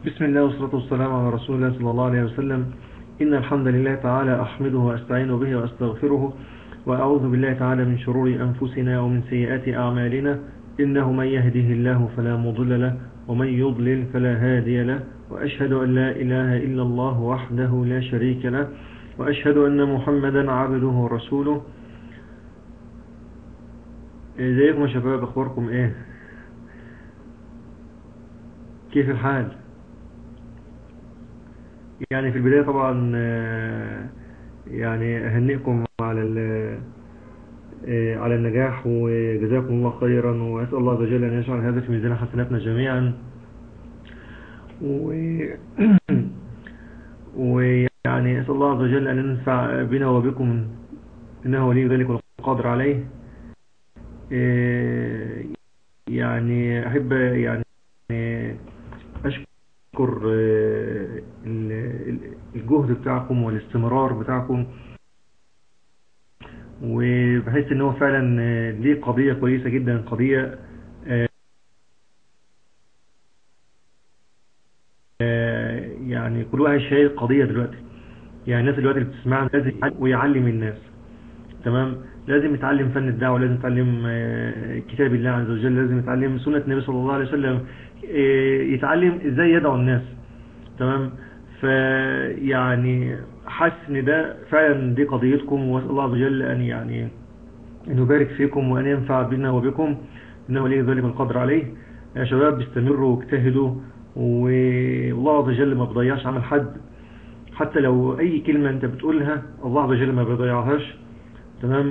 بسم الله والصلاة والسلام على رسول الله صلى الله عليه وسلم إن الحمد لله تعالى أحمده وأستعين به وأستغفره وأعوذ بالله تعالى من شرور أنفسنا ومن سيئات أعمالنا إنه من يهده الله فلا مضل له ومن يضلل فلا هادي له وأشهد أن لا إله إلا الله وحده لا شريك له وأشهد أن محمدا عبده ورسوله ازيكم يا شباب اخباركم ايه كيف الحال يعني في البداية طبعا يعني اهنئكم على على النجاح وجزاكم الله خيرا واسال الله عز وجل ان يجعل هذا في ميزان حسناتنا جميعا و ويعني اسال الله عز وجل ان ينفع بنا وبكم انه ولي ذلك والقادر عليه يعني احب يعني اشكر الجهد بتاعكم والاستمرار بتاعكم وبحس ان هو فعلا ليه قضية كويسة جدا قضية يعني كل واحد شايل قضية دلوقتي يعني الناس دلوقتي اللي بتسمعنا لازم ويعلم الناس تمام لازم يتعلم فن الدعوة لازم يتعلم كتاب الله عز وجل لازم يتعلم سنة النبي صلى الله عليه وسلم يتعلم ازاي يدعو الناس تمام فيعني حاسس ان ده فعلا دي قضيتكم واسال الله عز وجل ان يعني ان يبارك فيكم وان ينفع بنا وبكم انه ولي ذلك القدر عليه يا شباب استمروا واجتهدوا والله عز وجل ما بيضيعش عمل حد حتى لو اي كلمة انت بتقولها الله عز وجل ما بيضيعهاش تمام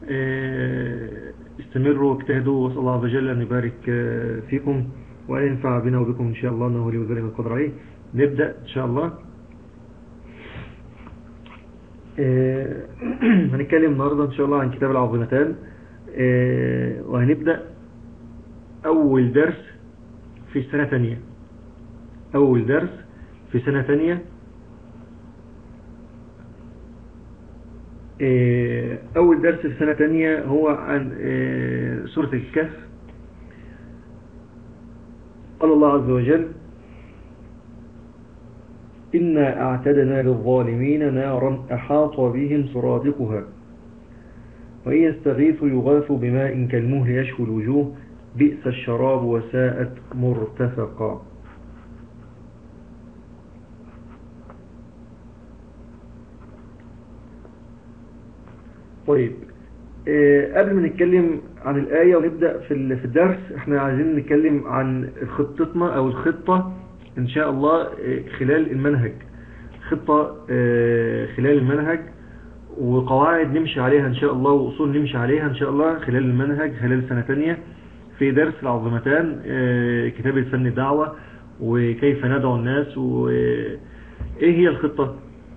استمروا واجتهدوا واسال الله عز وجل ان يبارك فيكم وان ينفع بنا وبكم ان شاء الله انه ولي ذلك القدر عليه نبدأ ان شاء الله هنتكلم النهاردة ان شاء الله عن كتاب العظيمتان وهنبدأ اول درس في سنة ثانية اول درس في سنة ثانية اول درس في سنة ثانية هو عن سورة الكهف قال الله عز وجل إنا أعتدنا للظالمين نارا أحاط بهم سرادقها وإن يستغيثوا يغاثوا بماء كالمهل يشوي الوجوه بئس الشراب وساءت مرتفقا طيب أه قبل ما نتكلم عن الآية ونبدأ في في الدرس احنا عايزين نتكلم عن خطتنا أو الخطة إن شاء الله خلال المنهج خطة خلال المنهج وقواعد نمشي عليها إن شاء الله وأصول نمشي عليها إن شاء الله خلال المنهج خلال سنة تانية في درس العظمتان كتاب الفن الدعوة وكيف ندعو الناس وإيه هي الخطة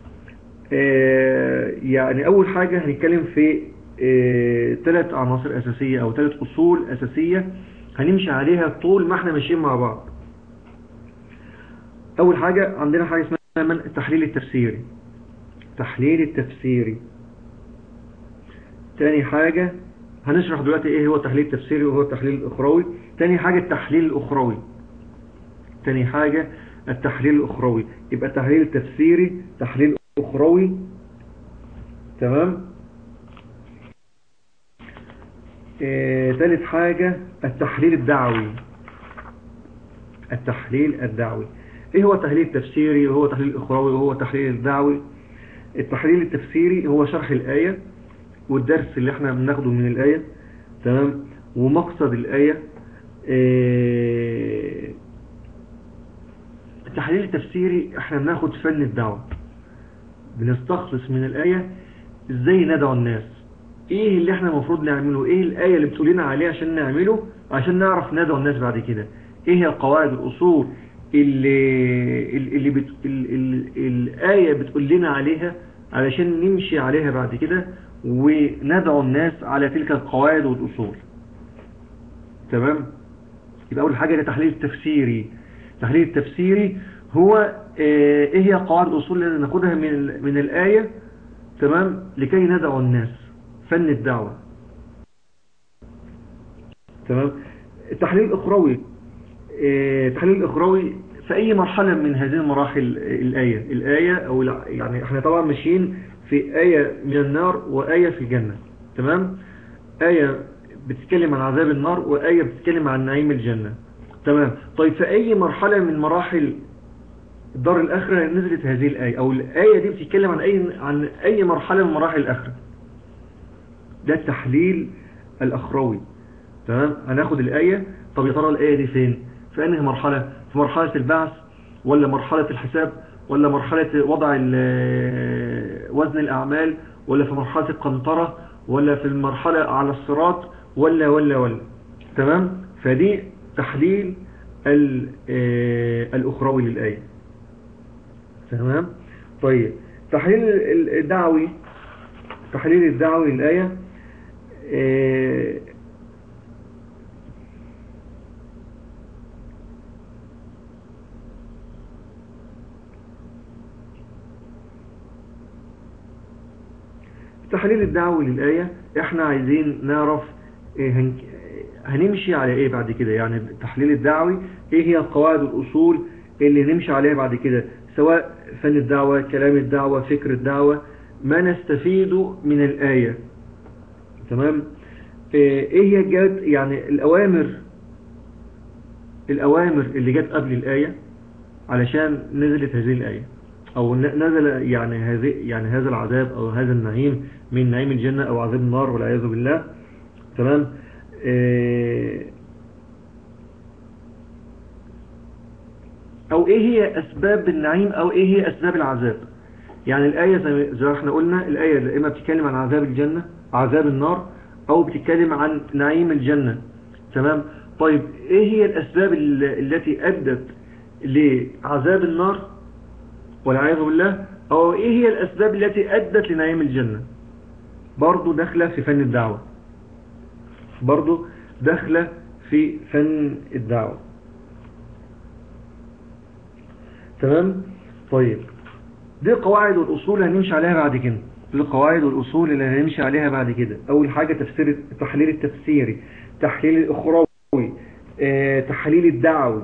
يعني أول حاجة هنتكلم في ثلاث عناصر أساسية أو ثلاث أصول أساسية هنمشي عليها طول ما احنا ماشيين مع بعض أول حاجة عندنا حاجة اسمها من التحليل التفسيري تحليل التفسيري تاني حاجة هنشرح دلوقتي ايه هو التحليل التفسيري وهو التحليل الأخروي تاني حاجة التحليل الأخروي تاني حاجة التحليل الأخروي يبقى التحليل التفسيري تحليل أخروي تمام آه، ثالث حاجة التحليل الدعوي التحليل الدعوي ايه هو التحليل التفسيري وهو التحليل الاخروي وهو التحليل الدعوي التحليل التفسيري هو شرح الآية والدرس اللي احنا بناخده من الآية تمام ومقصد الآية اه التحليل التفسيري احنا بناخد فن الدعوة بنستخلص من الآية ازاي ندعو الناس ايه اللي احنا المفروض نعمله ايه الآية اللي بتقول لنا عليه عشان نعمله عشان نعرف ندعو الناس بعد كده ايه هي القواعد الأصول اللي, اللي بت... ال... ال... الآية بتقول لنا عليها علشان نمشي عليها بعد كده وندعو الناس على تلك القواعد والأصول تمام يبقى أول حاجة التحليل التفسيري التحليل التفسيري هو ايه هي قواعد الأصول اللي ناخدها من من الآية تمام لكي ندعو الناس فن الدعوة تمام التحليل الأخروي التحليل الأخروي في أي مرحلة من هذه المراحل الآية الآية أو يعني احنا طبعا ماشيين في آية من النار وآية في الجنة تمام آية بتتكلم عن عذاب النار وآية بتتكلم عن نعيم الجنة تمام طيب في أي مرحلة من مراحل الدار الآخرة نزلت هذه الآية أو الآية دي بتتكلم عن أي, عن أي مرحلة من مراحل الآخرة ده التحليل الأخروي تمام هناخد الآية طب يا ترى الآية دي فين في أنهي مرحلة في مرحلة البعث ولا مرحلة الحساب ولا مرحلة وضع وزن الأعمال ولا في مرحلة القنطرة ولا في المرحلة على الصراط ولا ولا ولا تمام فدي تحليل الأخروي للآية تمام طيب تحليل الدعوي تحليل الدعوي للآية تحليل الدعوة للآية احنا عايزين نعرف إيه هنمشي على ايه بعد كده يعني التحليل الدعوي ايه هي القواعد والأصول اللي نمشي عليها بعد كده سواء فن الدعوة كلام الدعوة فكر الدعوة ما نستفيد من الآية تمام ايه هي جت يعني الأوامر الأوامر اللي جت قبل الآية علشان نزلت هذه الآية او نزل يعني هذه يعني هذا العذاب او هذا النعيم من نعيم الجنة او عذاب النار والعياذ بالله تمام او ايه هي اسباب النعيم او ايه هي اسباب العذاب يعني الآية زي ما احنا قلنا الآية اللي اما بتتكلم عن عذاب الجنة عذاب النار او بتتكلم عن نعيم الجنة تمام طيب ايه هي الاسباب التي ادت لعذاب النار والعياذ بالله أو إيه هي الأسباب التي أدت لنعيم الجنة برضو داخلة في فن الدعوة برضو داخلة في فن الدعوة تمام طيب دي القواعد والأصول اللي هنمشي عليها بعد كده دي القواعد والأصول اللي هنمشي عليها بعد كده أول حاجة تفسير التحليل التفسيري تحليل الأخروي اه تحليل الدعوي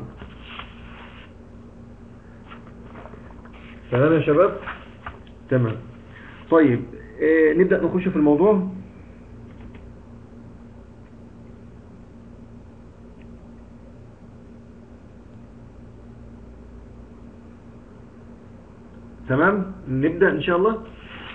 تمام يا شباب تمام طيب آه نبدأ نخش في الموضوع تمام نبدأ إن شاء الله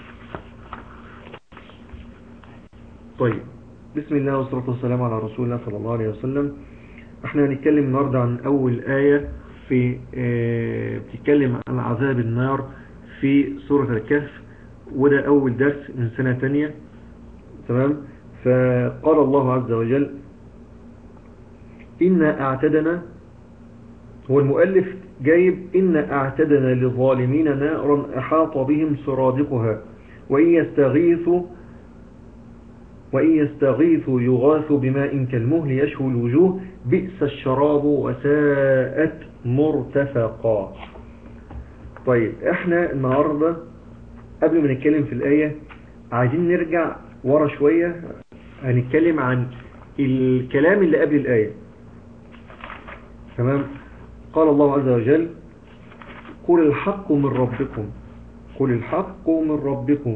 طيب بسم الله والصلاة والسلام على رسول الله صلى الله عليه وسلم احنا هنتكلم النهاردة عن أول آية في بتتكلم عن عذاب النار في سورة الكهف وده أول درس من سنة تانية تمام فقال الله عز وجل إنا أعتدنا هو المؤلف جايب إنا أعتدنا للظالمين نارا أحاط بهم سرادقها وإن يستغيثوا وإن يستغيثوا يغاثوا بماء كالمهل يشوي الوجوه بئس الشراب وساءت مرتفقا طيب احنا النهاردة قبل ما نتكلم في الآية عايزين نرجع ورا شوية هنتكلم عن الكلام اللي قبل الآية تمام قال الله عز وجل قل الحق من ربكم قل الحق من ربكم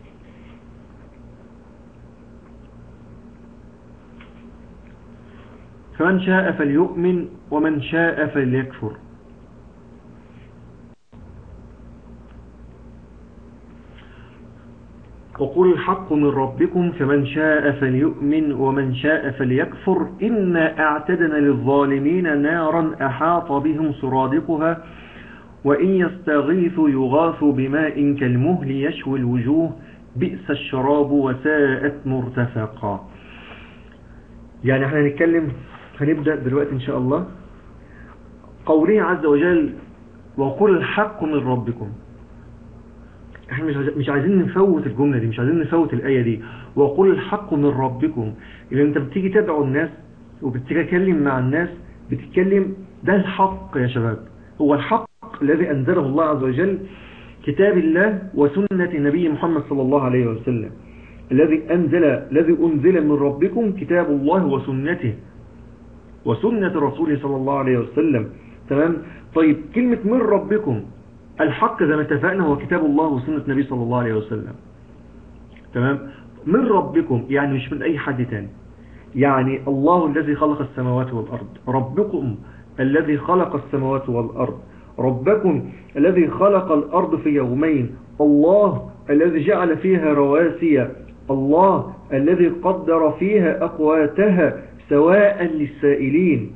فمن شاء فليؤمن ومن شاء فليكفر وقل الحق من ربكم فمن شاء فليؤمن ومن شاء فليكفر إنا اعتدنا للظالمين نارا أحاط بهم سرادقها وإن يستغيثوا يغاثوا بماء كالمهل يشوي الوجوه بئس الشراب وساءت مرتفقا يعني احنا هنتكلم هنبدأ دلوقتي إن شاء الله قوله عز وجل وقل الحق من ربكم احنا مش عايزين نفوت الجملة دي مش عايزين نفوت الآية دي وقل الحق من ربكم إذا انت بتيجي تدعو الناس وبتتكلم مع الناس بتتكلم ده الحق يا شباب هو الحق الذي أنزله الله عز وجل كتاب الله وسنة نبي محمد صلى الله عليه وسلم الذي أنزل الذي أنزل من ربكم كتاب الله وسنته وسنة رسوله صلى الله عليه وسلم تمام طيب كلمة من ربكم الحق زي ما اتفقنا هو كتاب الله وسنة النبي صلى الله عليه وسلم تمام من ربكم يعني مش من أي حد تاني يعني الله الذي خلق السماوات والأرض ربكم الذي خلق السماوات والأرض ربكم الذي خلق الأرض في يومين الله الذي جعل فيها رواسي الله الذي قدر فيها أقواتها سواء للسائلين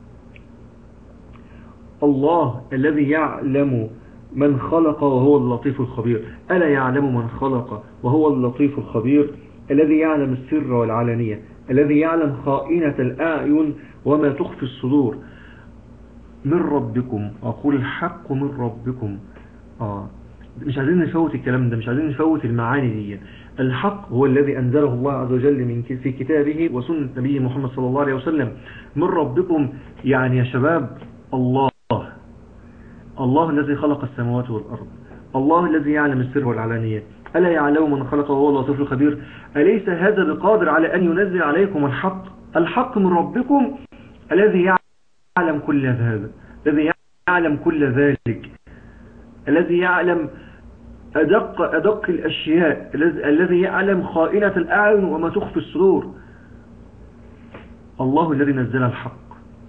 الله الذي يعلم من خلق وهو اللطيف الخبير ألا يعلم من خلق وهو اللطيف الخبير الذي يعلم السر والعلانية الذي يعلم خائنة الأعين وما تخفي الصدور من ربكم أقول الحق من ربكم آه مش عايزين نفوت الكلام ده مش عايزين نفوت المعاني دي الحق هو الذي أنزله الله عز وجل من في كتابه وسنة نبيه محمد صلى الله عليه وسلم من ربكم يعني يا شباب الله الله الذي خلق السماوات والأرض الله الذي يعلم السر والعلانية ألا يعلم من خلق وهو اللطيف الخبير أليس هذا بقادر على أن ينزل عليكم الحق الحق من ربكم الذي يعلم كل هذا الذي يعلم كل ذلك الذي يعلم أدق أدق الأشياء الذي يعلم خائنة الأعين وما تخفي الصدور الله الذي نزل الحق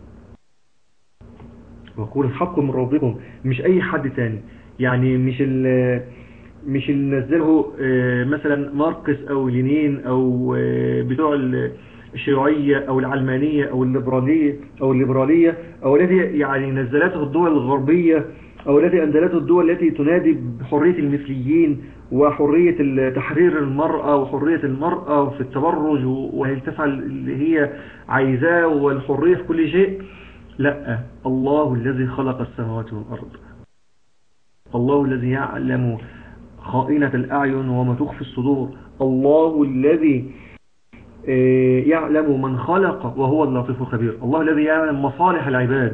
وقول الحق من ربكم مش أي حد تاني يعني مش مش اللي نزله مثلا ماركس أو لينين أو بتوع الشيوعية أو العلمانية أو الليبرالية أو الليبرالية أو الذي يعني نزلته الدول الغربية أو الذي أنزلته الدول التي تنادي بحرية المثليين وحرية تحرير المرأة وحرية المرأة في التبرج وهي تفعل اللي هي عايزاه والحرية في كل شيء لا الله الذي خلق السماوات والأرض الله الذي يعلم خائنة الأعين وما تخفي الصدور الله الذي يعلم من خلق وهو اللطيف الخبير الله الذي يعلم مصالح العباد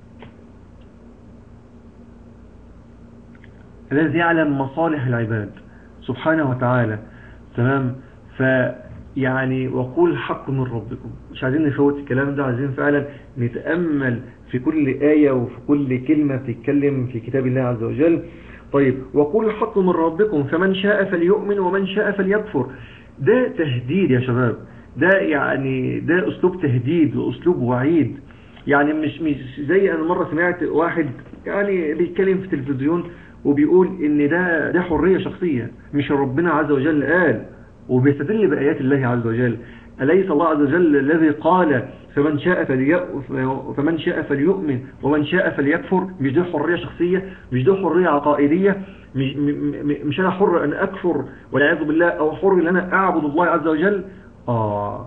الذي يعلم مصالح العباد سبحانه وتعالى تمام فيعني وقول حق من ربكم مش عايزين نفوت الكلام ده عايزين فعلا نتأمل في كل آية وفي كل كلمة تتكلم في كتاب الله عز وجل طيب وقول الحق من ربكم فمن شاء فليؤمن ومن شاء فليكفر ده تهديد يا شباب ده يعني ده اسلوب تهديد واسلوب وعيد يعني مش مش زي انا مرة سمعت واحد يعني بيتكلم في التلفزيون وبيقول ان ده ده حرية شخصية مش ربنا عز وجل قال وبيستدل بآيات الله عز وجل أليس الله عز وجل الذي قال فمن شاء فمن شاء فليؤمن ومن شاء فليكفر مش ده حرية شخصية مش ده حرية عقائدية مش, مش أنا حر أن أكفر والعياذ بالله أو حر أن أنا أعبد الله عز وجل آه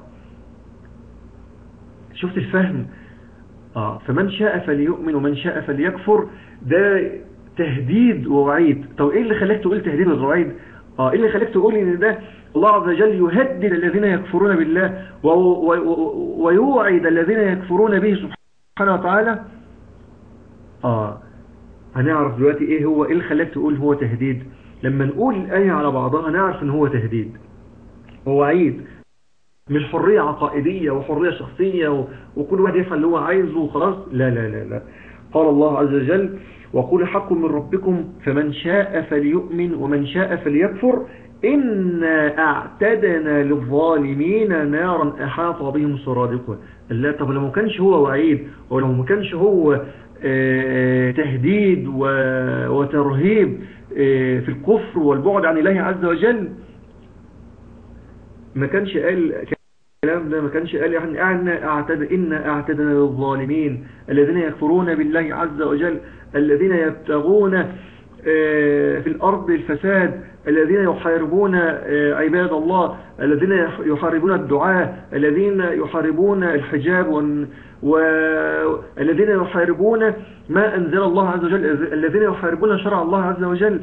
شفت الفهم آه فمن شاء فليؤمن ومن شاء فليكفر ده تهديد ووعيد طب ايه اللي خلاك تقول تهديد ووعيد اه ايه اللي خلاك تقول ان ده الله عز وجل يهدد الذين يكفرون بالله ويوعد الذين يكفرون به سبحانه وتعالى اه هنعرف دلوقتي ايه هو ايه اللي خلاك تقول هو تهديد لما نقول الآية على بعضها نعرف ان هو تهديد ووعيد مش حرية عقائدية وحرية شخصية وكل واحد يفعل اللي هو عايزه وخلاص لا لا لا لا قال الله عز وجل وقول حق من ربكم فمن شاء فليؤمن ومن شاء فليكفر إنا أعتدنا للظالمين نارا أحاط بهم سرادقها لا طب لو ما كانش هو وعيد ولو ما كانش هو تهديد وترهيب في الكفر والبعد عن الله عز وجل ما كانش قال الكلام ده ما كانش قال يعني أعنا أعتد إنا أعتدنا للظالمين الذين يكفرون بالله عز وجل الذين يبتغون في الأرض الفساد الذين يحاربون عباد الله الذين يحاربون الدعاء الذين يحاربون الحجاب والذين يحاربون ما أنزل الله عز وجل الذين يحاربون شرع الله عز وجل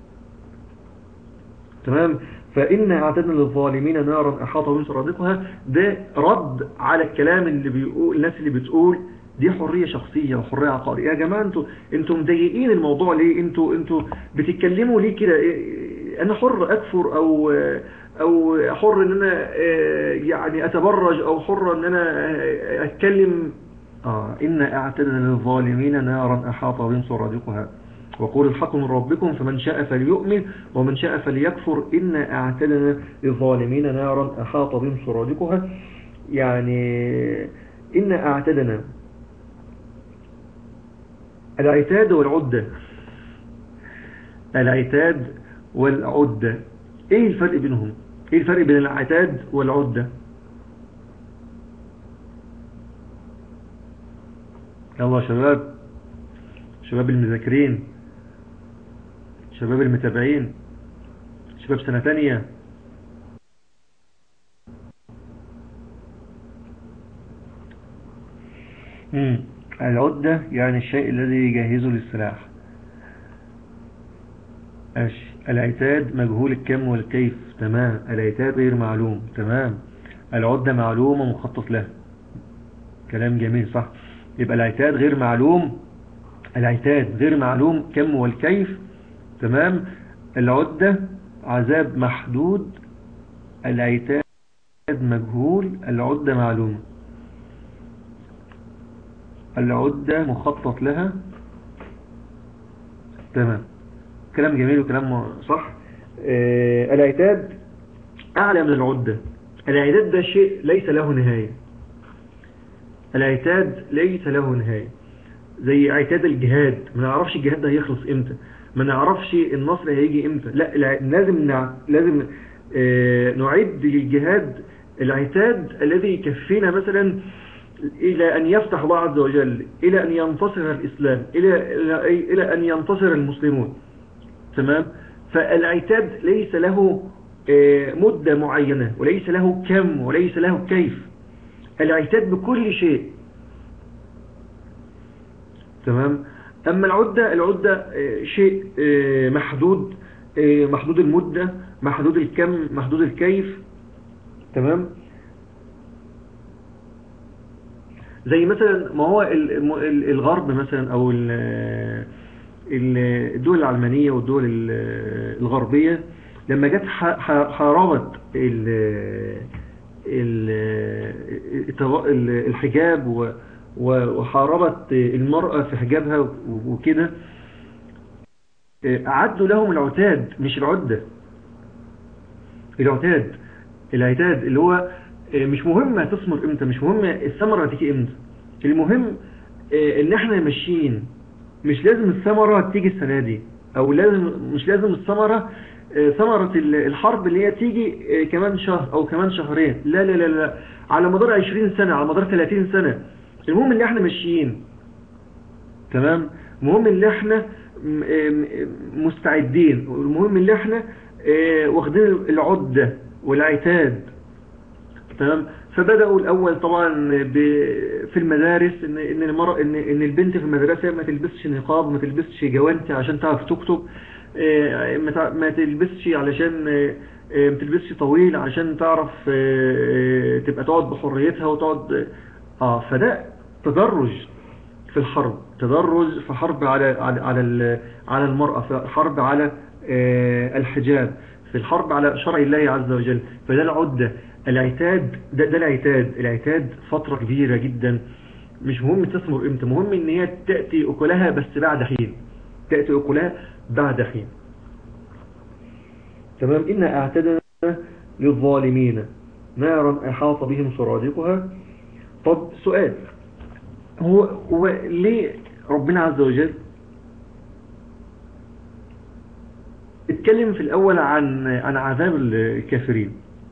تمام فإن اعتدنا للظالمين نارا أحاط بهم سرادقها ده رد على الكلام اللي بيقول الناس اللي بتقول دي حرية شخصية وحرية عقارية يا جماعة انتوا انتوا مضايقين الموضوع ليه انتوا انتوا بتتكلموا ليه كده انا حر اكفر او او حر ان انا يعني اتبرج او حر ان انا اتكلم آه إنا أعتدنا للظالمين نارا أحاط بهم سرادقها وقول الحق من ربكم فمن شاء فليؤمن ومن شاء فليكفر إنا أعتدنا للظالمين نارا أحاط بهم سرادقها يعني إنا أعتدنا العتاد والعدة العتاد والعدة ايه الفرق بينهم ايه الفرق بين العتاد والعدة يلا شباب شباب المذاكرين شباب المتابعين شباب سنة تانية العدة يعني الشيء الذي يجهزه للسلاح العتاد مجهول الكم والكيف تمام العتاد غير معلوم تمام العدة معلومة مخطط لها كلام جميل صح يبقى العتاد غير معلوم العتاد غير معلوم كم والكيف تمام العدة عذاب محدود العتاد مجهول العدة معلومة العدة مخطط لها تمام كلام جميل وكلام صح آه العتاد أعلى من العدة العتاد ده شيء ليس له نهاية العتاد ليس له نهاية زي عتاد الجهاد ما نعرفش الجهاد ده هيخلص امتى ما نعرفش النصر هيجي امتى لا لازم نع... لازم آه نعد للجهاد العتاد الذي يكفينا مثلا إلى أن يفتح الله عز وجل إلى أن ينتصر الإسلام إلى, إلى, إلى أن ينتصر المسلمون تمام فالعتاد ليس له مدة معينة وليس له كم وليس له كيف العتاد بكل شيء تمام أما العدة العدة شيء محدود محدود المدة محدود الكم محدود الكيف تمام زي مثلا ما هو الغرب مثلا او الدول العلمانية والدول الغربية لما جت حاربت الحجاب وحاربت المرأة في حجابها وكده عدوا لهم العتاد مش العدة العتاد العتاد اللي هو مش مهم هتثمر امتى مش مهم الثمرة هتيجي امتى المهم ان احنا ماشيين مش لازم الثمرة تيجي السنة دي او لازم مش لازم الثمرة ثمرة الحرب اللي هي تيجي كمان شهر او كمان شهرين لا لا لا لا على مدار 20 سنة على مدار 30 سنة المهم ان احنا ماشيين تمام المهم ان احنا مستعدين المهم ان احنا واخدين العدة والعتاد تمام فبدأوا الأول طبعا في المدارس إن إن المرأة إن إن البنت في المدرسة ما تلبسش نقاب ما تلبسش جوانتي عشان تعرف تكتب ما تلبسش علشان ما تلبسش طويل عشان تعرف تبقى تقعد بحريتها وتقعد اه فده تدرج في الحرب تدرج في حرب على على على على المرأة في حرب على الحجاب في الحرب على شرع الله عز وجل فده العدة العتاد ده, ده العتاد العتاد فترة كبيرة جدا مش مهم تثمر امتى مهم ان هي تأتي اكلها بس بعد حين تأتي اكلها بعد حين تمام إن اعتدنا للظالمين نارا احاط بهم سرادقها طب سؤال هو, هو ليه ربنا عز وجل اتكلم في الاول عن عن عذاب الكافرين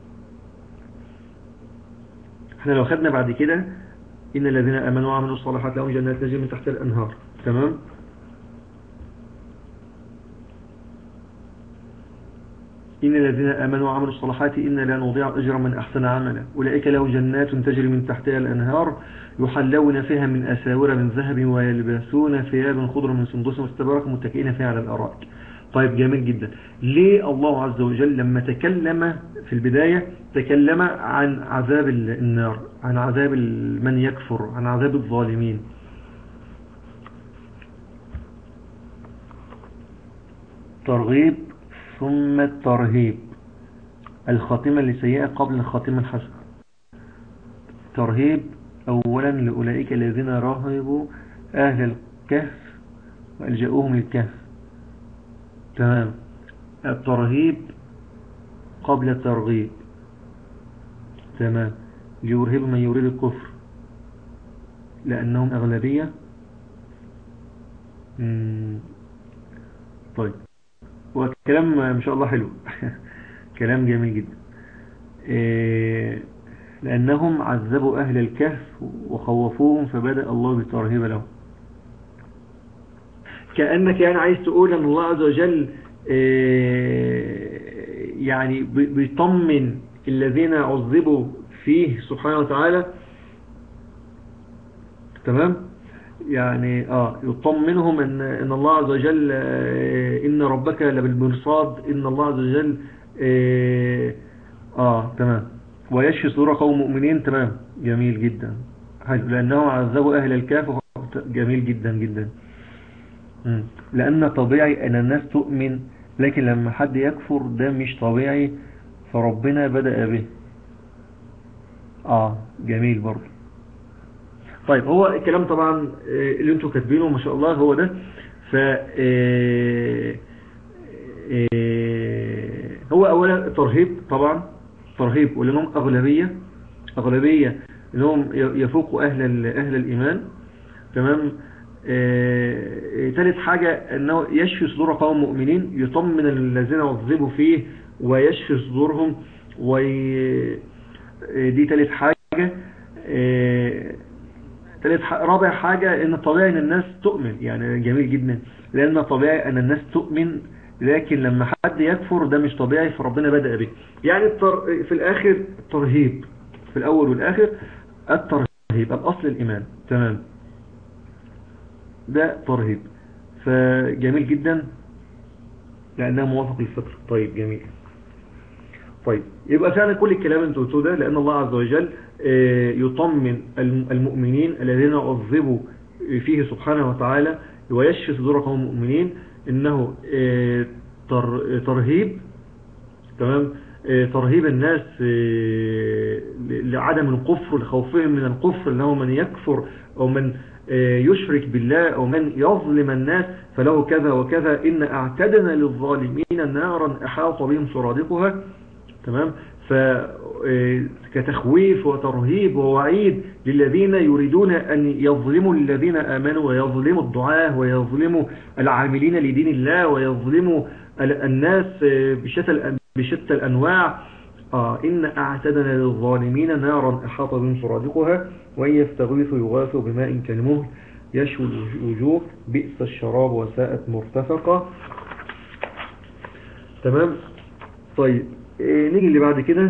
احنا لو خدنا بعد كده إن الذين أمنوا وعملوا الصالحات لهم جنات تجري من تحت الأنهار تمام إن الذين آمنوا وعملوا الصالحات إن لا نضيع أجر من أحسن عملا أولئك لهم جنات تجري من تحتها الأنهار يحلون فيها من أساور من ذهب ويلبسون ثيابا خضر من سندس واستبرق متكئين فيها على الأرائك طيب جميل جدا ليه الله عز وجل لما تكلم في البداية تكلم عن عذاب النار عن عذاب من يكفر عن عذاب الظالمين ترغيب ثم الترهيب الخاتمة السيئة قبل الخاتمة الحسنة ترهيب أولا لأولئك الذين راهبوا أهل الكهف وألجأوهم للكهف تمام الترهيب قبل الترغيب تمام ليرهب من يريد الكفر لأنهم أغلبية طيب وكلام ما شاء الله حلو كلام جميل جدا إيه لأنهم عذبوا أهل الكهف وخوفوهم فبدأ الله بالترهيب لهم كأنك يعني عايز تقول أن الله عز وجل إيه يعني بيطمن الذين عذبوا فيه سبحانه وتعالى تمام يعني اه يطمنهم ان ان الله عز وجل آه ان ربك لبالمرصاد ان الله عز وجل اه, آه تمام ويشفي صدور قوم مؤمنين تمام جميل جدا حلو لانهم عذبوا اهل الكهف جميل جدا جدا لان طبيعي ان الناس تؤمن لكن لما حد يكفر ده مش طبيعي فربنا بدأ به اه جميل برضه طيب هو الكلام طبعا اللي انتم كاتبينه ما شاء الله هو ده ف هو اولا ترهيب طبعا ترهيب ولانهم اغلبيه اغلبيه انهم يفوقوا اهل اهل الايمان تمام ثالث حاجة انه يشفي صدور قوم مؤمنين يطمن الذين عذبوا فيه ويشفي صدورهم ودي ثالث حاجة ثالث رابع حاجة ان طبيعي ان الناس تؤمن يعني جميل جدا لان طبيعي ان الناس تؤمن لكن لما حد يكفر ده مش طبيعي فربنا بدأ به يعني في الاخر الترهيب في الاول والاخر الترهيب الاصل الايمان تمام ده ترهيب فجميل جدا لانها موافق للفطر طيب جميل طيب يبقى فعلا كل الكلام اللي انتوا قلتوه ده لان الله عز وجل يطمن المؤمنين الذين عذبوا فيه سبحانه وتعالى ويشفي صدور قوم المؤمنين انه ترهيب تمام ترهيب الناس لعدم الكفر لخوفهم من الكفر انه من يكفر او من يشرك بالله او من يظلم الناس فله كذا وكذا ان اعتدنا للظالمين نارا احاط بهم سرادقها تمام فكتخويف وترهيب ووعيد للذين يريدون أن يظلموا الذين آمنوا ويظلموا الدعاة ويظلموا العاملين لدين الله ويظلموا الناس بشتى, بشتى الأنواع آه إن أعتدنا للظالمين نارا أحاط بهم سرادقها وإن يستغيثوا يغاثوا بماء كالمهل يشوي الوجوه بئس الشراب وساءت مرتفقة تمام طيب إيه نيجي اللي بعد كده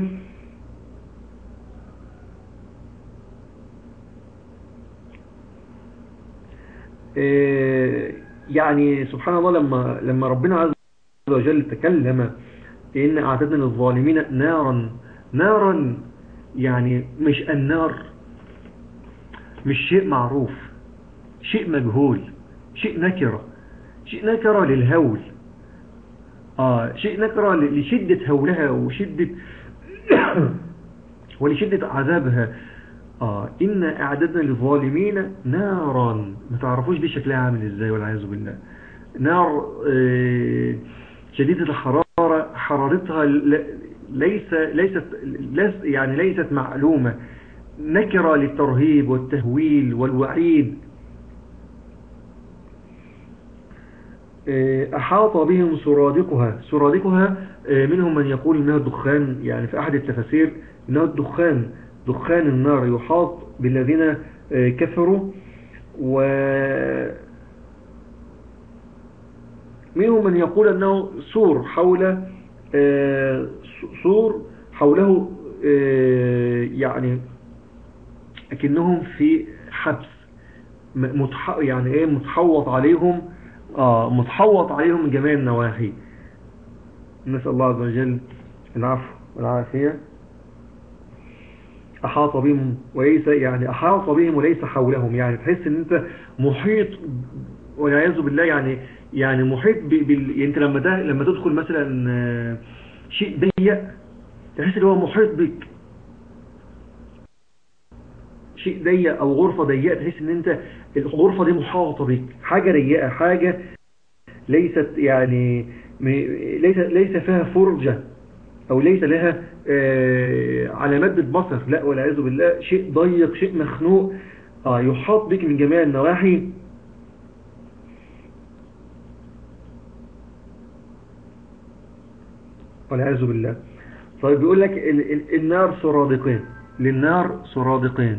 إيه يعني سبحان الله لما لما ربنا عز وجل تكلم إن أعتدنا للظالمين نارا نارا يعني مش النار مش شيء معروف شيء مجهول شيء نكرة شيء نكرة للهول آه شيء نكرة لشدة هولها وشدة ولشدة عذابها آه إن أعددنا للظالمين نارا ما تعرفوش دي شكلها عامل إزاي والعياذ بالله نار آه شديدة الحرارة حرارتها ليس ليست يعني ليست معلومة نكرة للترهيب والتهويل والوعيد أحاط بهم سرادقها سرادقها منهم من يقول إنها الدخان يعني في أحد التفاسير إنها الدخان دخان النار يحاط بالذين كفروا و منهم من يقول أنه سور حول سور حوله يعني أكنهم في حبس متح يعني ايه متحوط عليهم آه متحوط عليهم من جميع النواحي نسأل الله عز وجل العفو والعافية أحاط بهم وليس يعني أحاط بهم وليس حولهم يعني تحس ان انت محيط والعياذ بالله يعني يعني محيط بال يعني انت لما ده لما تدخل مثلا شيء ضيق تحس ان هو محيط بك شيء ضيق او غرفة ضيقة تحس ان انت الغرفة دي محاوطة بك حاجة ضيقة حاجة ليست يعني ليس ليس فيها فرجة او ليس لها آه، على مادة بصر لا والعياذ بالله شيء ضيق شيء مخنوق آه يحاط بك من جميع النواحي والعياذ بالله طيب بيقول لك النار سرادقين للنار سرادقين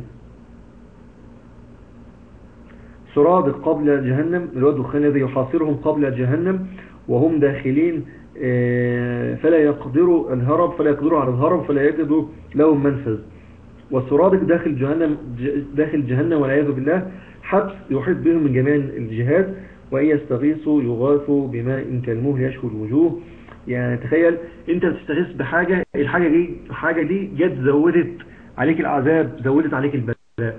سرادق قبل جهنم اللي هو الدخان الذي يحاصرهم قبل جهنم وهم داخلين آه، فلا يقدروا الهرب فلا يقدروا على الهرب فلا يجدوا لهم منفذ والسرادق داخل جهنم داخل جهنم والعياذ بالله حبس يحيط بهم من جميع الجهات وإن يستغيثوا يغاثوا بماء كالمهل يشكو الوجوه يعني تخيل انت بتستغيث بحاجة الحاجة دي الحاجة دي جت زودت عليك العذاب زودت عليك البلاء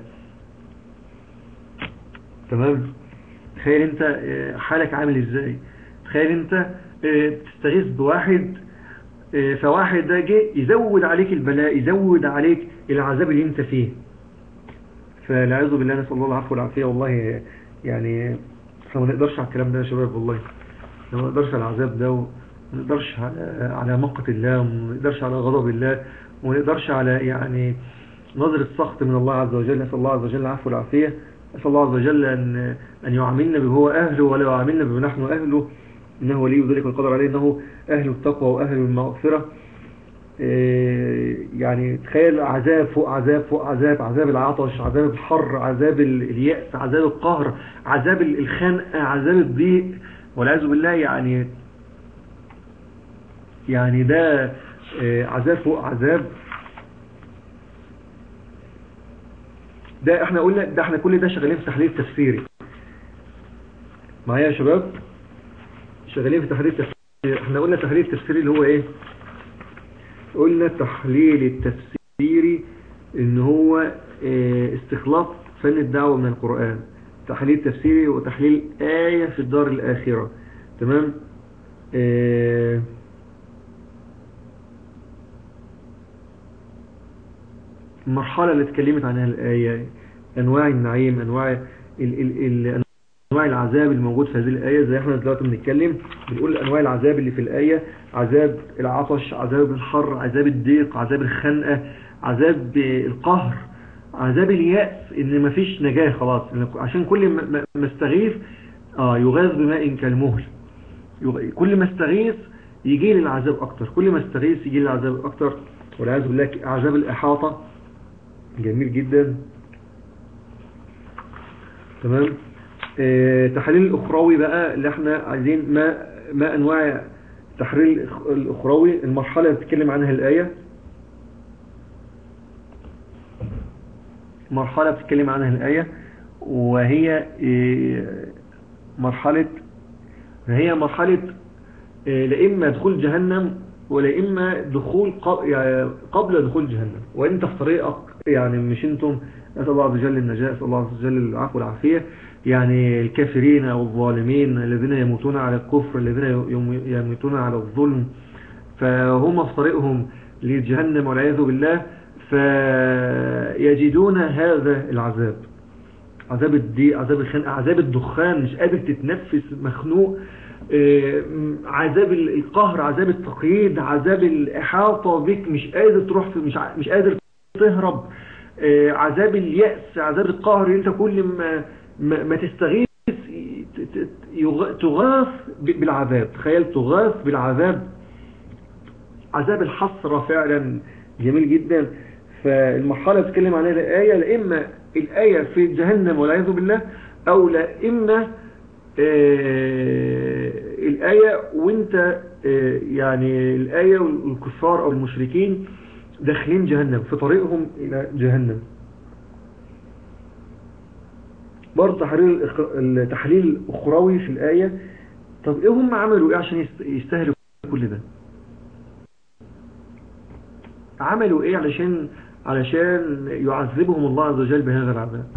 تمام تخيل انت آه، حالك عامل ازاي تخيل انت آه، بتستغيث بواحد آه، فواحد ده جه يزود عليك البلاء يزود عليك العذاب اللي انت فيه فالعياذ بالله نسأل الله العفو والعافية والله يعني احنا ما نقدرش على الكلام ده يا شباب والله ما نقدرش على العذاب ده وما نقدرش على على مقة الله وما نقدرش على غضب الله وما نقدرش على يعني نظرة سخط من الله عز وجل نسأل الله عز وجل العفو والعافية نسأل الله عز وجل أن, أن يعاملنا بهو أهله ولا يعاملنا بما نحن أهله إنه ولي ذلك والقدر عليه إنه أهل التقوى وأهل المغفرة إيه، يعني تخيل عذاب فوق عذاب فوق عذاب عذاب العطش عذاب الحر عذاب اليأس عذاب القهر عذاب الخنقة عذاب الضيق والعياذ بالله يعني يعني ده إيه، عذاب فوق عذاب ده احنا قلنا ده احنا كل ده شغالين في تحليل تفسيري معايا يا شباب شغالين في تحليل تفسيري احنا قلنا تحليل تفسيري اللي هو ايه قلنا تحليل التفسيري ان هو اه استخلاص فن الدعوة من القرآن تحليل تفسيري وتحليل آية في الدار الآخرة تمام اه المرحلة اللي اتكلمت عنها الآية أنواع النعيم أنواع ال ال ال أنواع العذاب الموجود في هذه الآية زي احنا دلوقتي بنتكلم بنقول أنواع العذاب اللي في الآية عذاب العطش عذاب الحر عذاب الضيق عذاب الخنقة عذاب القهر عذاب اليأس ان مفيش نجاة خلاص عشان كل ما استغيث آه يغاث بماء كالمهل كل ما استغيث يجي لي العذاب اكتر كل ما استغيث يجي لي العذاب اكتر والعياذ بالله عذاب الاحاطة جميل جدا تمام آه تحليل الاخروي بقى اللي احنا عايزين ما ما انواع تحليل الاخروي المرحلة اللي بتتكلم عنها الآية مرحلة بتتكلم عنها الآية وهي آه مرحلة هي مرحلة آه لإما دخول جهنم ولا إما دخول يعني قبل دخول جهنم وانت في طريقك يعني مش انتم نسأل الله عز وجل النجاة نسأل الله عز وجل العفو والعافية يعني الكافرين أو الظالمين الذين يموتون على الكفر الذين يموتون على الظلم فهم في طريقهم لجهنم والعياذ بالله فيجدون هذا العذاب عذاب الدي عذاب الخنق عذاب الدخان مش قادر تتنفس مخنوق آه، عذاب القهر عذاب التقييد عذاب الإحاطة بك مش قادر تروح في مش مش قادر تهرب آه، عذاب اليأس عذاب القهر انت كل ما ما تستغيث تغاث بالعذاب تخيل تغاث بالعذاب عذاب الحسرة فعلا جميل جدا فالمرحلة بتكلم عليها الآية لإما الآية في جهنم والعياذ بالله أو لا إما آه الآية وانت آه يعني الآية والكفار أو المشركين داخلين جهنم في طريقهم إلى جهنم برضه تحليل التحليل الأخروي في الآية طب إيه هم عملوا إيه عشان يستهلكوا كل ده عملوا إيه علشان علشان يعذبهم الله عز وجل بهذا العذاب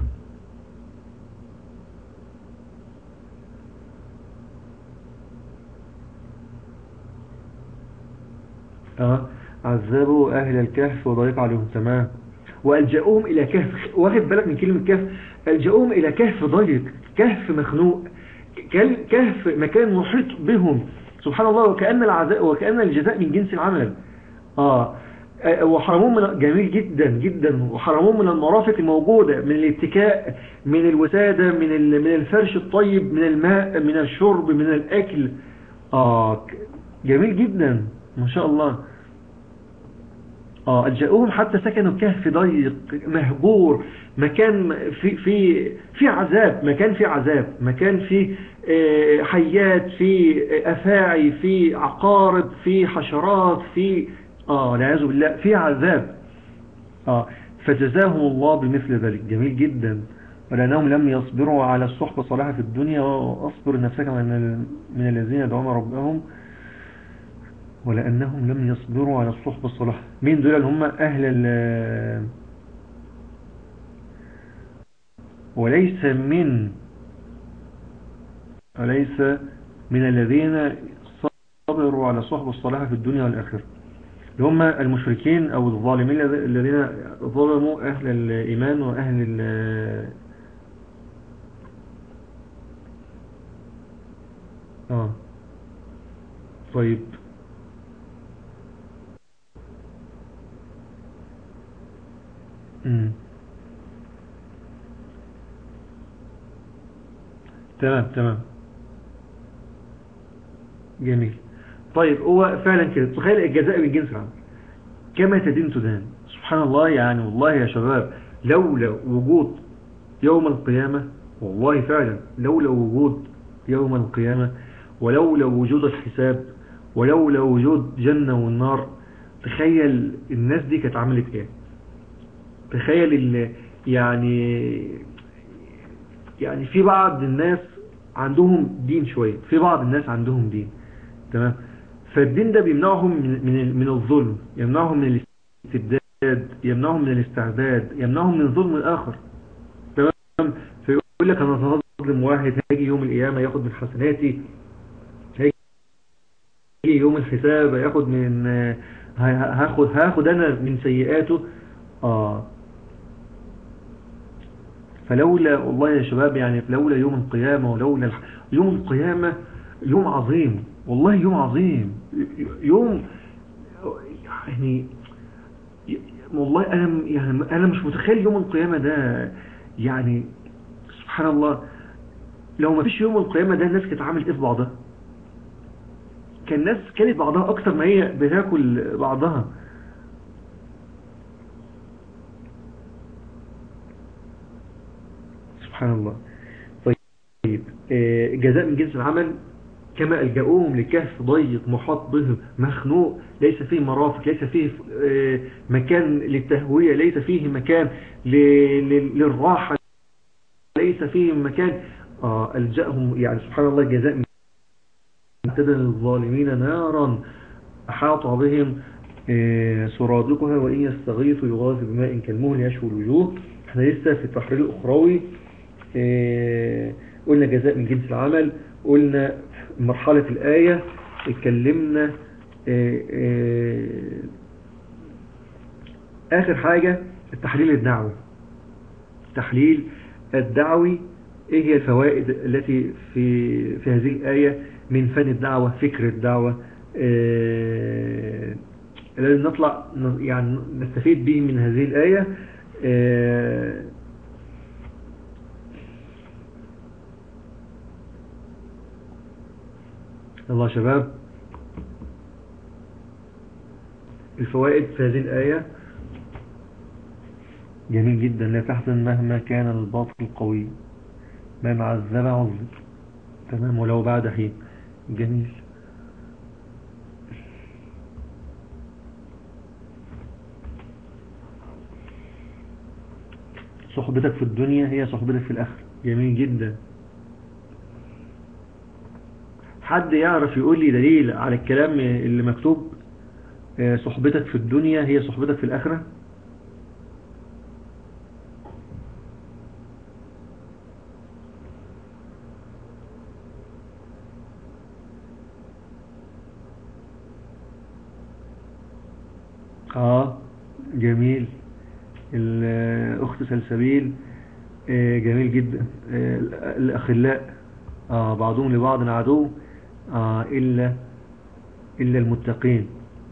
اه عذبوا أهل الكهف وضيق عليهم تمام وألجأوهم إلى كهف واخد بالك من كلمة كهف ألجأوهم إلى كهف ضيق كهف مخنوق كهف مكان محيط بهم سبحان الله وكأن العزاء وكأن الجزاء من جنس العمل آه وحرمون من جميل جدا جدا وحرمون من المرافق الموجودة من الاتكاء من الوسادة من من الفرش الطيب من الماء من الشرب من الأكل آه جميل جدا ما شاء الله آه ألجأوهم حتى سكنوا كهف ضيق مهجور مكان في في في عذاب مكان في عذاب مكان في حيات في أفاعي في عقارب في حشرات في آه والعياذ بالله في عذاب آه فجزاهم الله بمثل ذلك جميل جدا ولأنهم لم يصبروا على الصحبة الصالحة في الدنيا وأصبر نفسك من من الذين يدعون ربهم ولأنهم لم يصبروا على الصحبة الصالحة مين دول هم أهل ال وليس من وليس من الذين صبروا على الصحبة الصالحة في الدنيا والآخرة اللي هم المشركين أو الظالمين الذين ظلموا أهل الإيمان وأهل ال آه طيب امم تمام تمام جميل طيب هو فعلا كده تخيل الجزاء من جنس العمل كما تدين تدان سبحان الله يعني والله يا شباب لولا وجود يوم القيامة والله فعلا لولا وجود يوم القيامة ولولا وجود الحساب ولولا وجود جنة والنار تخيل الناس دي كانت عملت ايه تخيل يعني يعني في بعض الناس عندهم دين شوية في بعض الناس عندهم دين تمام فالدين ده بيمنعهم من من من الظلم يمنعهم من الاستبداد يمنعهم من الاستعباد يمنعهم من ظلم الآخر تمام فيقول لك انا هظلم واحد هاجي يوم القيامة ياخد من حسناتي هاجي يوم الحساب هياخد من هاخد هاخد انا من سيئاته اه فلولا والله يا شباب يعني لولا يوم القيامة ولولا يوم القيامة يوم عظيم والله يوم عظيم يوم يعني والله أنا يعني أنا مش متخيل يوم القيامة ده يعني سبحان الله لو ما فيش يوم القيامة ده الناس كانت عملت ايه في بعضها كان الناس كانت بعضها اكتر ما هي بتاكل بعضها سبحان الله طيب جزاء من جنس العمل كما ألجأوهم لكهف ضيق محاط بهم مخنوق ليس فيه مرافق ليس فيه مكان للتهوية ليس فيه مكان للراحة ليس فيه مكان آه ألجأهم يعني سبحان الله جزاء من امتدى الظالمين نارا أحاط بهم سرادقها وإن يستغيثوا يغاث بماء كالمهل يشوي الوجوه احنا لسه في التحرير الأخروي قلنا جزاء من جنس العمل قلنا مرحلة الآية اتكلمنا آخر حاجة التحليل الدعوي التحليل الدعوي ايه هي الفوائد التي في في هذه الآية من فن الدعوة فكر الدعوة الذي نطلع يعني نستفيد به من هذه الآية الله شباب الفوائد في هذه الآية جميل جدا لا تحزن مهما كان الباطل قوي ما معذب عظم تمام ولو بعد حين جميل صحبتك في الدنيا هي صحبتك في الآخر جميل جدا حد يعرف يقول لي دليل على الكلام اللي مكتوب صحبتك في الدنيا هي صحبتك في الآخرة اه جميل الأخت سلسبيل آه، جميل جدا آه، الأخلاء آه، بعضهم لبعض عدو إلا إلا المتقين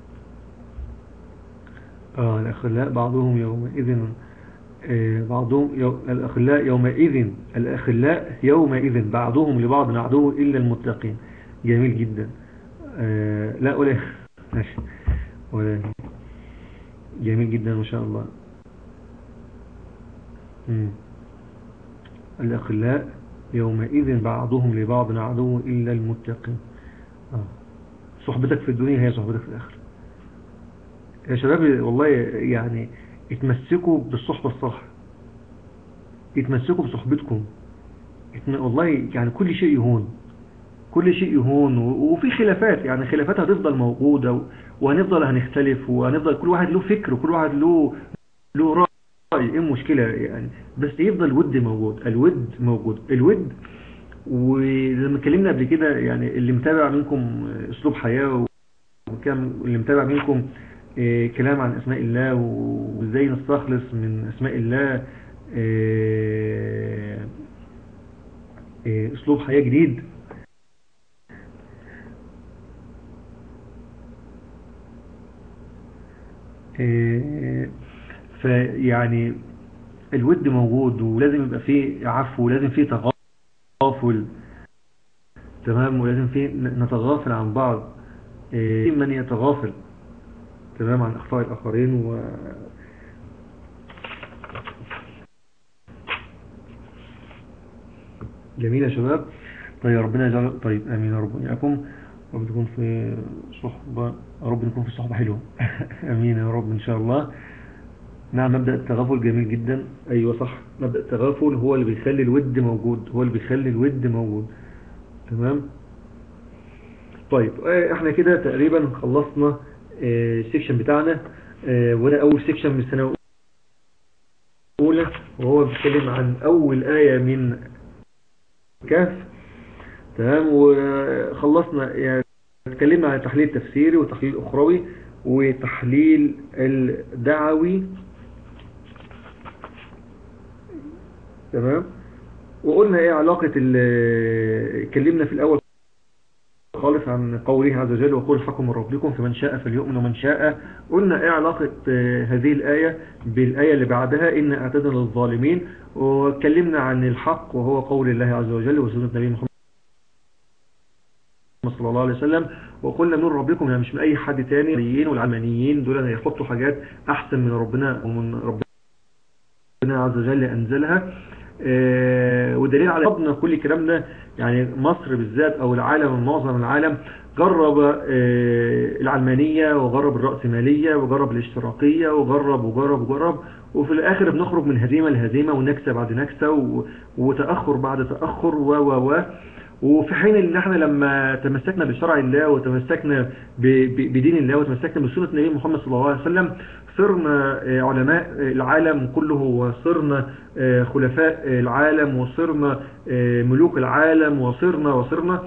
الأخلاء بعضهم يومئذ بعضهم الأخلاء يومئذ الأخلاء يومئذ بعضهم لبعض عدو إلا المتقين جميل جدا لا ولا ماشي ولا جميل جدا ما شاء الله الأخلاء يومئذ بعضهم لبعض عدو إلا المتقين آه. صحبتك في الدنيا هي صحبتك في الآخرة يا شباب والله يعني اتمسكوا بالصحبة الصح اتمسكوا بصحبتكم والله يعني كل شيء يهون كل شيء يهون وفي خلافات يعني خلافات هتفضل موجودة وهنفضل هنختلف وهنفضل كل واحد له فكر وكل واحد له له رأي ايه المشكلة يعني بس يفضل الود موجود الود موجود الود ولما اتكلمنا قبل كده يعني اللي متابع منكم اسلوب حياة وكان اللي متابع منكم إيه كلام عن اسماء الله وازاي نستخلص من اسماء الله إيه إيه اسلوب حياة جديد إيه فيعني الود موجود ولازم يبقى فيه عفو ولازم فيه تغافل تمام ولازم فيه نتغافل عن بعض إيه من يتغافل تمام عن أخطاء الآخرين و جميل يا شباب طيب ربنا يجعل طيب امين يا رب وإياكم رب تكون في صحبة رب نكون في صحبة حلوة امين يا رب ان شاء الله نعم مبدأ التغافل جميل جدا ايوه صح مبدأ التغافل هو اللي بيخلي الود موجود هو اللي بيخلي الود موجود تمام طيب آه، احنا كده تقريبا خلصنا السيكشن آه، بتاعنا آه، وده اول سيكشن من السنة الاولى وهو بيتكلم عن اول آية من كهف تمام وخلصنا يعني اتكلمنا عن التحليل التفسيري والتحليل الاخروي وتحليل الدعوي تمام وقلنا ايه علاقة اتكلمنا في الاول خالص عن قوله عز وجل وقول حكم من ربكم فمن شاء فليؤمن ومن شاء قلنا ايه علاقة هذه الآية بالآية اللي بعدها إن اعتدنا للظالمين واتكلمنا عن الحق وهو قول الله عز وجل وسنة نبي محمد صلى الله عليه وسلم وقلنا من ربكم يعني مش من اي حد تاني والعلمانيين دول هيحطوا حاجات احسن من ربنا ومن ربنا عز وجل انزلها آه، ودليل على ربنا كل الكلام ده يعني مصر بالذات او العالم معظم العالم جرب آه، العلمانية وجرب الرأسمالية وجرب الاشتراكية وجرب وجرب وجرب وفي الاخر بنخرج من هزيمة لهزيمة ونكسة بعد نكسة وتأخر بعد تأخر و و و وفي حين ان احنا لما تمسكنا بشرع الله وتمسكنا بدين الله وتمسكنا بسنة نبي محمد صلى الله عليه وسلم صرنا آه، علماء العالم كله وصرنا آه، خلفاء العالم وصرنا آه، ملوك العالم وصرنا وصرنا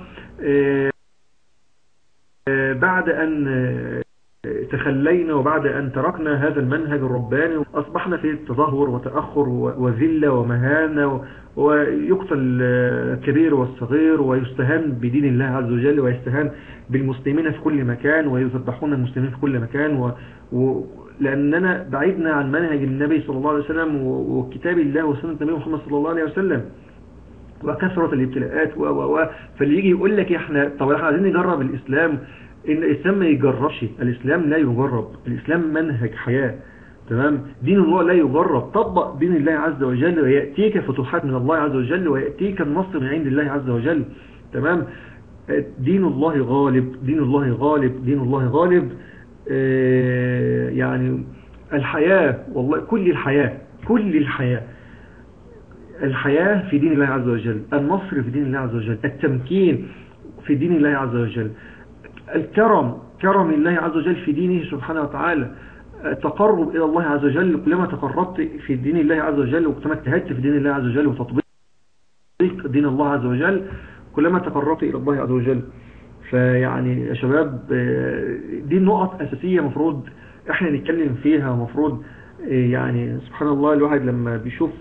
بعد أن تخلينا وبعد أن تركنا هذا المنهج الرباني أصبحنا في تظاهر وتأخر وذلة ومهانة ويقتل الكبير والصغير ويستهان بدين الله عز وجل ويستهان بالمسلمين في كل مكان ويذبحون المسلمين في كل مكان و... و... لأننا بعيدنا عن منهج النبي صلى الله عليه وسلم وكتاب الله وسنة النبي محمد صلى الله عليه وسلم وكثرة الابتلاءات و و و فاللي يجي يقول لك احنا طب احنا عايزين نجرب الإسلام ان الإسلام ما يجربش الإسلام لا يجرب الإسلام منهج حياة تمام دين الله لا يجرب طبق دين الله عز وجل ويأتيك فتوحات من الله عز وجل ويأتيك النصر من عند الله عز وجل تمام دين الله غالب دين الله غالب دين الله غالب آه، يعني الحياة والله كل الحياة كل الحياة الحياة في دين الله عز وجل النصر في دين الله عز وجل التمكين في دين الله عز وجل الكرم كرم الله عز وجل في دينه سبحانه وتعالى التقرب إلى الله عز وجل كلما تقربت في دين الله عز وجل وكلما اجتهدت في دين الله عز وجل وتطبيق دين الله عز وجل كلما تقربت إلى الله عز وجل فيعني يا شباب دي النقط أساسية مفروض احنا نتكلم فيها مفروض يعني سبحان الله الواحد لما بيشوف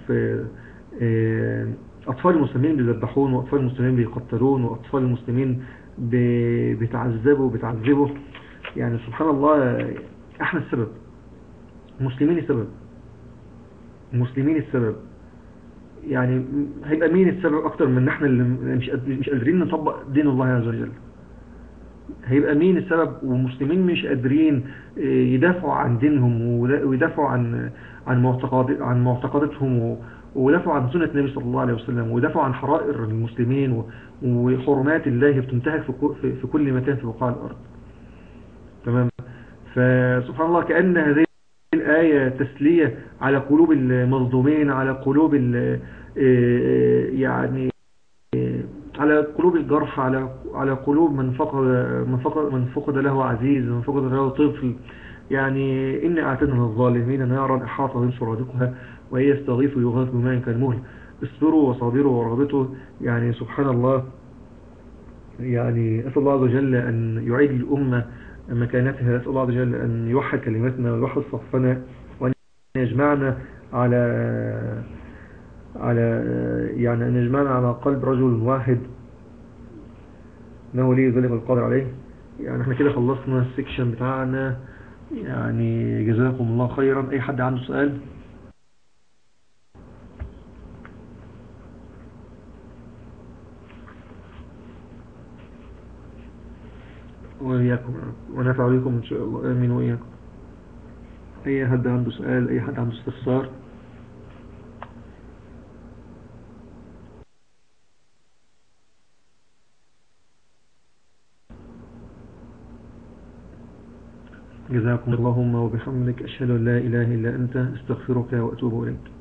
أطفال المسلمين بيذبحون وأطفال المسلمين بيقتلون وأطفال المسلمين بيتعذبوا وبيتعذبوا يعني سبحان الله احنا السبب المسلمين السبب المسلمين السبب يعني هيبقى مين السبب اكتر من احنا اللي مش مش قادرين نطبق دين الله عز وجل هيبقى مين السبب والمسلمين مش قادرين يدافعوا عن دينهم ويدافعوا عن عن معتقد عن معتقداتهم ويدافعوا عن سنة النبي صلى الله عليه وسلم ويدافعوا عن حرائر المسلمين وحرمات الله بتنتهك في كل مكان في بقاع الأرض تمام فسبحان الله كأن هذه الآية تسلية على قلوب المظلومين على قلوب يعني على قلوب الجرح على على قلوب من فقد من فقد من فقد له عزيز من فقد له طفل يعني إن أعتدنا الظالمين نارا أحاط بهم سرادقها وهي يستغيث يغاث بماء كالمهل اصبروا وصابروا ورغبتوا يعني سبحان الله يعني أسأل الله عز وجل أن يعيد الأمة مكانتها أسأل الله عز وجل أن يوحد كلماتنا ويوحد صفنا وأن يجمعنا على على يعني أن يجمعنا على قلب رجل واحد انه لي ذلك القادر عليه يعني احنا كده خلصنا السكشن بتاعنا يعني جزاكم الله خيرا اي حد عنده سؤال وإياكم ونفع عليكم إن شاء الله آمين وإياكم أي حد عنده سؤال أي حد عنده استفسار جزاكم اللهم وبحمدك أشهد أن لا إله إلا أنت استغفرك وأتوب إليك